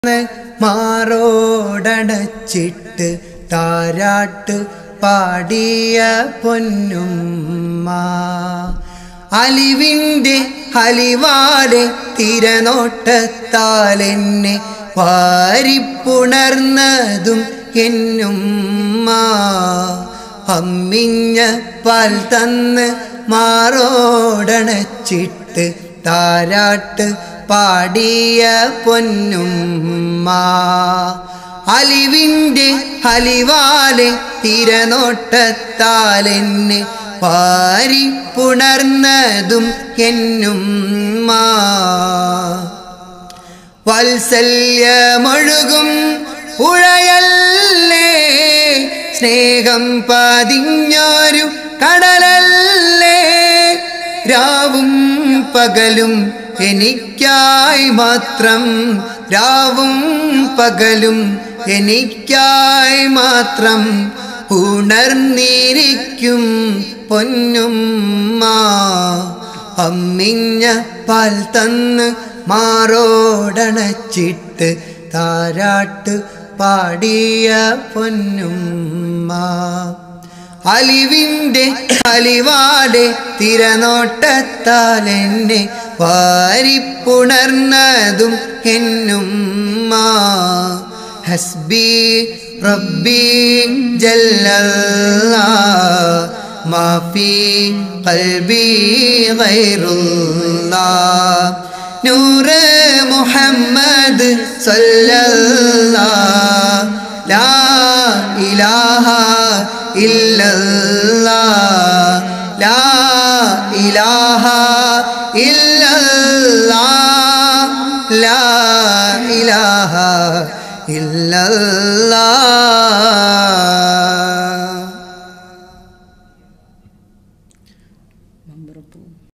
മാറോടണച്ചിട്ട് താരാട്ട് പാടിയ പൊന്നുമ്മ അലിവിൻ്റെ ഹലിവാലെ തിരനോട്ടത്താലെന്നെ വാരിപ്പുണർന്നതും എന്നുമ്മ അമ്മിഞ്ഞ പാൽ തന്ന് മാറോടണച്ചിട്ട് താരാട്ട് പാടിയ പൊന്നുമ്മ അലിവിൻ്റെ ഹലിവാലെ തിരനോട്ടത്താലെന്നെ പാരിപ്പുണർന്നതും എന്നുമ്മ വാത്സല്യമൊഴുകും പുഴയല്ലേ സ്നേഹം പതിഞ്ഞൊരു കടലല്ലേ രാവും പകലും എനിക്കായി മാത്രം രാവും പകലും എനിക്കായി മാത്രം ഉണർന്നിരിക്കും പൊന്നുമ്മ അമ്മിഞ്ഞ പാൽ തന്ന് മാറോടണച്ചിട്ട് താരാട്ട് പാടിയ പൊന്നുമ്മ അലിവിൻ്റെ അലിവാടെ തിരനോട്ടത്താൽ എന്നെ വാരിപ്പുണർന്നതും എന്നുമ്മ ഹസ്ബി റബ്ബി ജല്ലല്ലാ മാഫി കൽബി ഗൈറുല്ലാ നൂറ് മുഹമ്മദ് സല്ലല്ലാ ലാ ഇലാഹ ഇല്ലല്ലാ ലാ ഇലാഹ ഇല്ലല്ലാ ലാ ഇലാഹ ഇല്ലല്ലാ